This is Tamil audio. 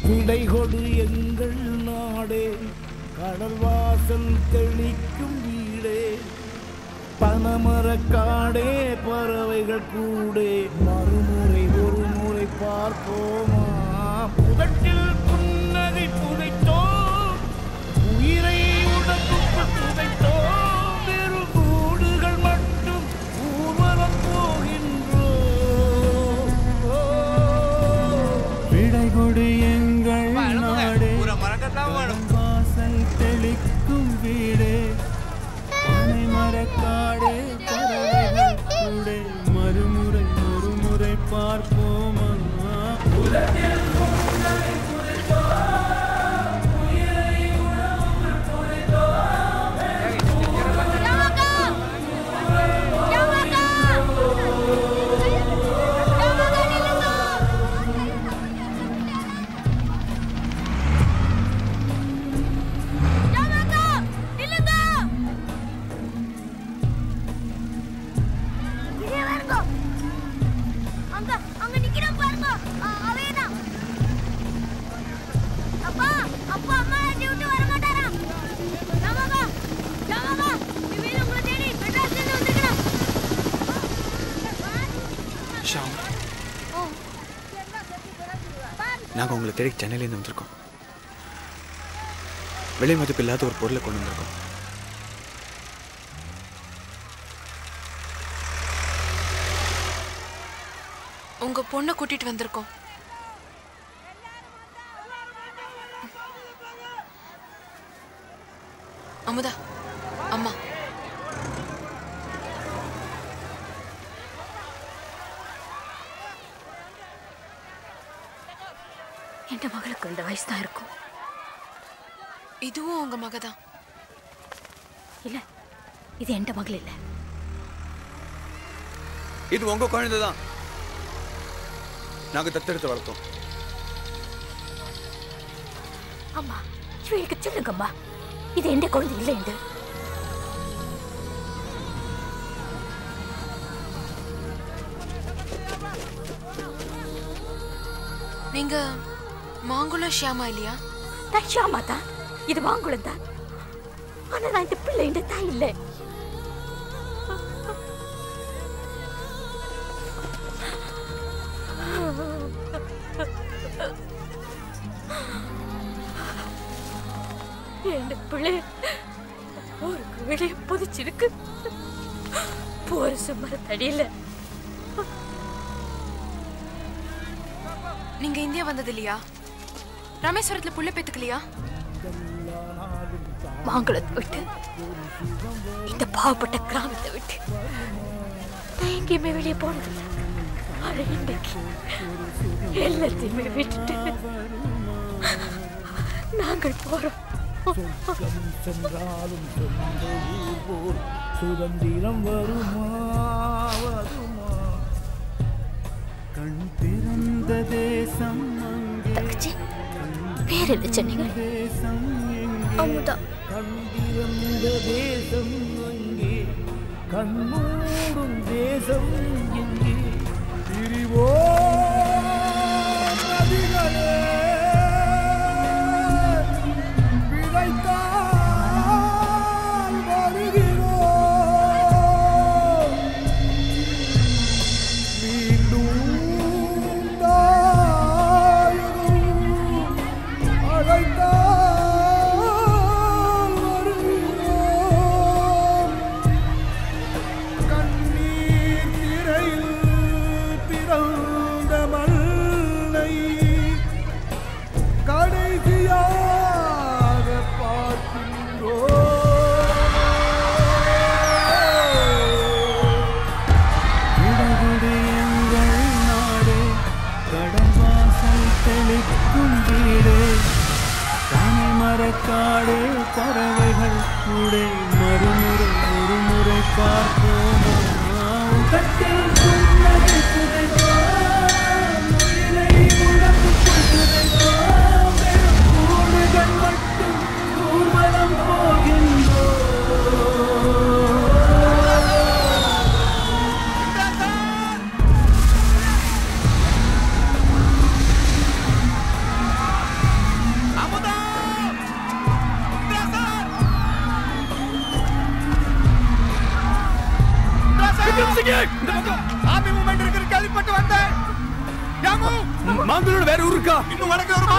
விடை கொடு எங்கள் நாடே கடல் வாசல் தெளிக்கும் வீடே பனமரக்காடே பறவைகள் கூடே மறுமுறை ஒரு முறை பார்ப்போமா புதட்டில் புன்னகை புதைத்தோம் உயிரை உடம்புக்குள் புதைத்தோம் வெறும் கூடுகள் மட்டும் ஊர்வலம் போகின்றோம் ஓ. விடை கொடு எங்கள் நாடே வாசல் தெளிக்கும் வீடே பனை மரக்காடே பறவைகள் கூடே மறுமுறை ஒரு முறை பார்ப்போமா அங்க அங்க நிக்கிறான் பாருங்க அ- அவன்தான். அப்பா அப்பா அம்மா என்னை விட்டு வர மாட்டாராம் ராமாக்கா ராமாக்கா இவன் உங்களை தேடி மெட்ராஸ்ல இருந்து வந்திருக்கிறான் ஷாம் ஓ நாங்கள் உங்களை தேடி சென்னையிலேருந்து வந்திருக்கோம் விலை மதிப்பு இல்லாத ஒரு பொருளை கொண்டு வந்திருக்கோம் உங்க பொண்ணை கூட்டிட்டு வந்திருக்கோம் அமுதா அம்மா என் மகளுக்கு இந்த வயசு தான் இருக்கும் இதுவும் உங்க மக தான் இல்ல இது என் மகள் இல்ல இது உங்க குழந்தை தான் நாங்கள் தத்தெடுத்து வளர்த்தோம் அம்மா இவளுக்கு சொல்லுங்கம்மா இது எந்த குழந்தை இல்லை என்று நீங்க மாங்குளம் ஷியாமா இல்லையா நான் ஷியாமா தான் இது வாங்குளம் தான் ஆனா நான் இந்த பிள்ளை இந்த தாய் இல்லை என் பிள்ளை ஒரு வெளியே புதிச்சிருக்கு போற சுமர தடியில நீங்க இந்தியா வந்தது இல்லையா ராமேஸ்வரத்துல புள்ள பெத்துக்கலையா மாங்குளத்தை விட்டு இந்த பாவப்பட்ட கிராமத்தை விட்டு நான் எங்கேயுமே வெளியே போனதில்லை ஆனா இன்னைக்கு எல்லாத்தையுமே விட்டுட்டு நாங்கள் போறோம் சொர்க்கம் சென்றாலும் சொந்த ஊர் போல் சுதந்திரம் வருமா வருமா கண் திறந்த தேசம் அங்கே தங்கச்சி பேர் என்ன சொன்னீங்க தேசம் எங்கே அமுதா கண்டிருந்த தேசம் அங்கே கண்மூடும் தேசம் எங்கே பிரிவோ நதிகளே விதைத்தால் வருகிறோம் மீண்டும் தாயகம் அழைத்தால் வருகிறோம் கண்ணீர் திரையில் பிறந்த மல்லை கடைசியாக பார்க்கின்றோம் விடகுடி எங்கள் நாடே கடல் வாசல் தெளிக்கும் வீடே தனி மரக்காடே பறவைகள் கூடே மறுமுறை ஒரு முறை பார்ப்போமா உதட்டில் புன்னகை புதைத்தோம், உயிரை உடம்புக்குள் புதைத்தோம், வெறும் கூடுகள் மட்டும் ஊர்வலம் போகின்றோம் இருக்கா இன்னும் வடக்கு வருமா